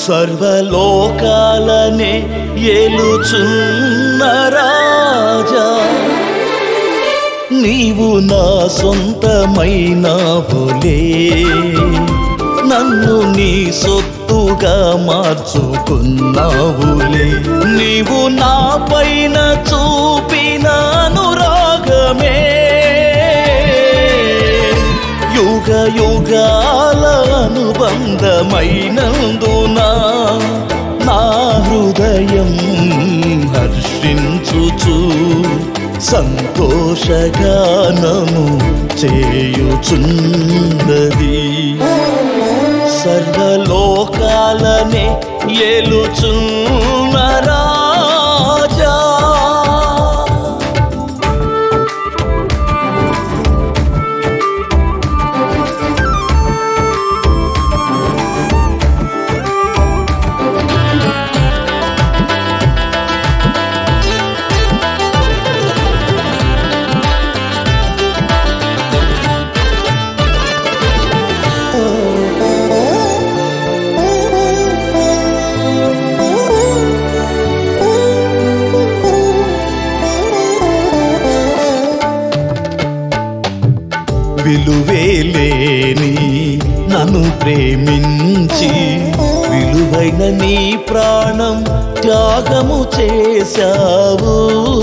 సర్వలోకాలనే ఏలుచున్న రాజా నీవు నా సొంతమైన బోలే నన్ను నీ సొత్తుగా మార్చుకున్నావులే నీవు నా పైన చూపిన అనురాగమే యుగ యుగాల అనుబంధమైనందున నా హృదయం హర్షించుచు సంతోషగానము చేయుచున్నది సర్వలోకాలనే ఏలుచున్న రాజా విలువేలేని నన్ను ప్రేమించి విలువైన నీ ప్రాణం త్యాగము చేశావు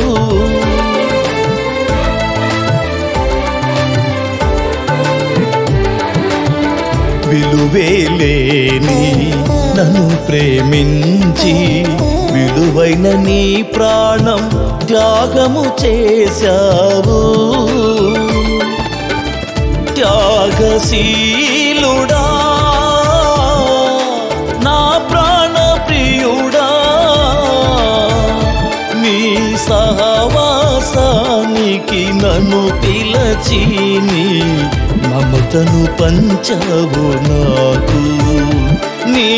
విలువేలేని నన్ను ప్రేమించి విలువైన నీ ప్రాణం త్యాగము చేశావు త్యాగశీలుడా నా ప్రాణ ప్రియుడా నీ సహవాసానికి నన్ను పిలచిని మమతను పంచవు నాకు నీ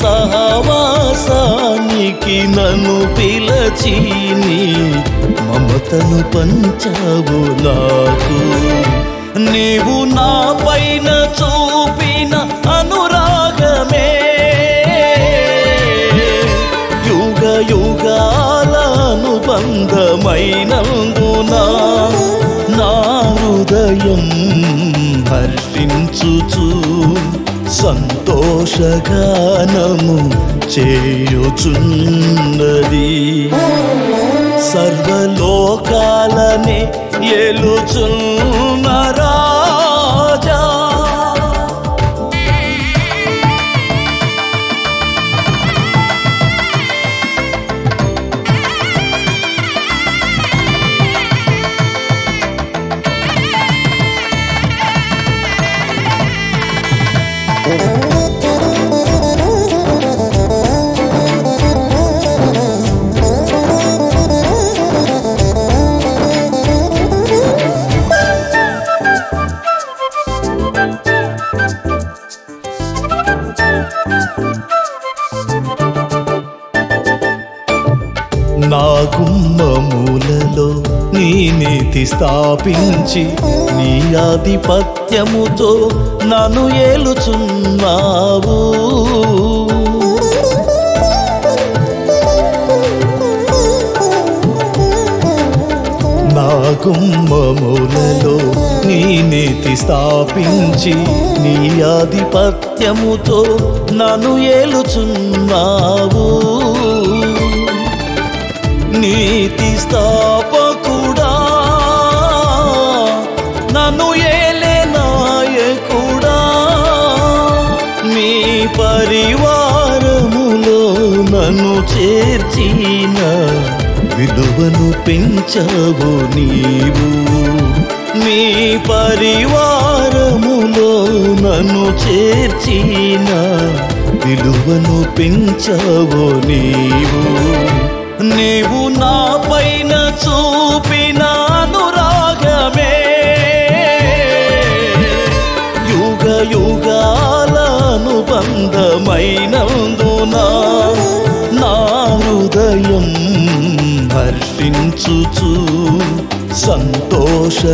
సహవాసానికి నన్ను పిలచిని మమతను పంచవు నాకు నీవు నా పైన చూపిన అనురాగమే యుగ యుగాల అనుబంధమైనందున నా హృదయం హర్షించుచు సంతోషగానము చేయుచున్నది సర్వలోకాలనే ఏలుచున్న రాజా నా గుమ్మములలో నీ నీతి స్థాపించి నీ ఆధిపత్యముతో నన్ను ఏలుచున్నావు నా గుమ్మములలో నీ నీతి స్థాపించి నీ ఆధిపత్యముతో నన్ను ఏలుచున్నావు నీతి స్థాపకుడా నన్ను ఏలే నాయకుడా నీ పరివారములో నన్ను చేర్చిన విలువను పెంచవు నీవు నీ పరివారములో నన్ను చేర్చిన విలువను పెంచవు నీవు నీవు నా పైన చూపిన అనురాగమే యుగ యుగాల అనుబంధమైనందున నా హృదయం హర్షించుచు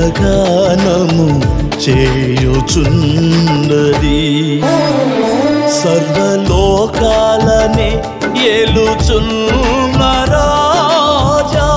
సంతోషగానము చేయుచున్నది సర్వలోకాలనే ఏలుచున్న రాజా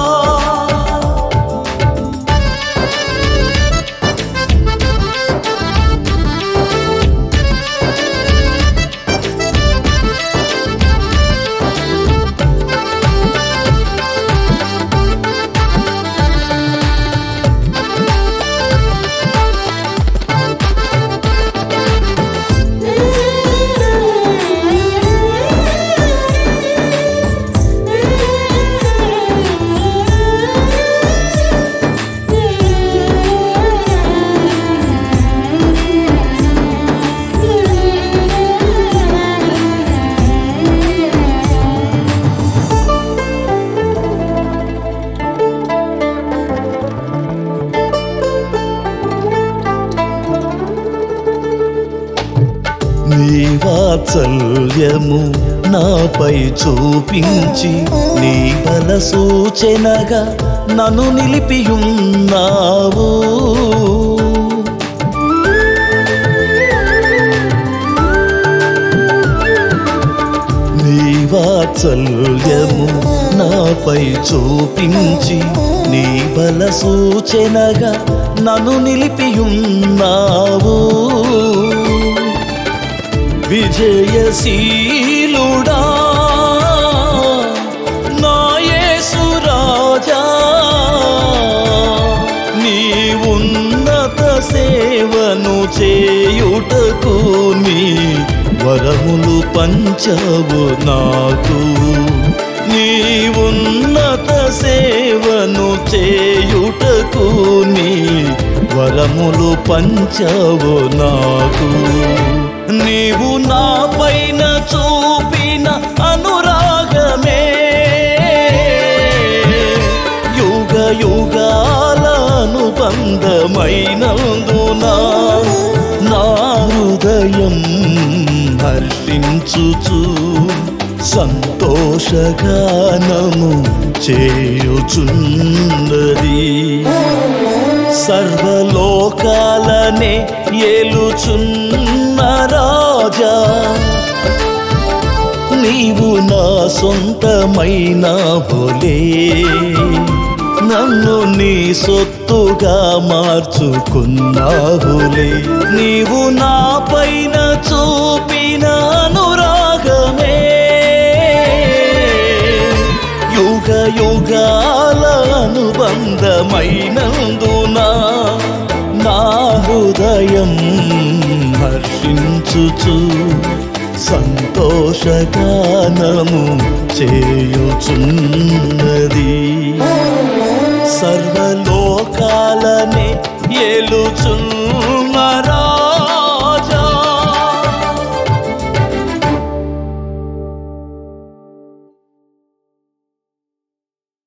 నీ వాత్సల్యము నాపై చూపించి నీ బల సూచనగా నన్ను నిలిపియున్నావు నీ వాత్సల్యము నాపై చూపించి నీ బల సూచనగా నన్ను నిలిపియున్నావు విజయశీలుడా నా యేసు రాజా నీ ఉన్నత సేవను చేయుటకు నీ వరములు పంచవు నాకు నీ ఉన్నత సేవను చేయుటకు నీ వరములు పంచవు నాకు నీవు నా పైన చూపిన అనురాగమే యుగ యుగాల అనుబంధమైనందున నా హృదయం హర్షించుచు సంతోషగానము చేయుచున్నది సర్వలోకాలనే ఏలుచున్న రాజా నీవు నా సొంతమైన బోలే నన్ను నీ సొత్తుగా మార్చుకున్నావులే నీవు నా పైన చూపిన అనురాగమే యుగ యుగాల అనుబంధమైనందున నా హృదయం హర్షించుచు సంతోషగానము చేయుచున్నది సర్వలోకాలనే ఏలుచున్న